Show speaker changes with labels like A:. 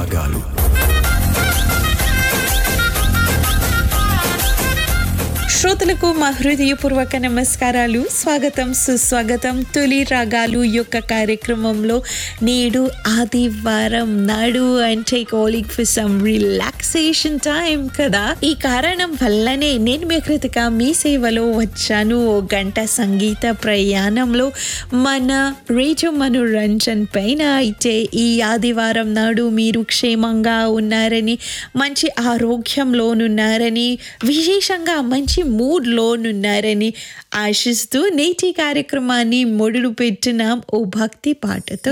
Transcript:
A: రాగాలు
B: శ్రోతలకు మా హృదయపూర్వక నమస్కారాలు స్వాగతం సుస్వాగతం తొలి రాగాలు యొక్క కార్యక్రమంలో నేడు ఆదివారం నాడు అండ్ టేక్ ఓలింగ్ ఫర్ సమ్ రిలాక్సేషన్ టైం కదా ఈ కారణం వల్లనే నేను మీ కృతిక మీ సేవలో వచ్చాను ఓ గంట సంగీత ప్రయాణంలో మన రేడియో మనోరంజన్ పైన అయితే ఈ ఆదివారం నాడు మీరు క్షేమంగా ఉన్నారని మంచి ఆరోగ్యంలోనున్నారని విశేషంగా మంచి మూడ్లోనున్నారని ఆశిస్తూ నేటి కార్యక్రమాన్ని మొదలు పెట్టిన ఓ భక్తి పాటతో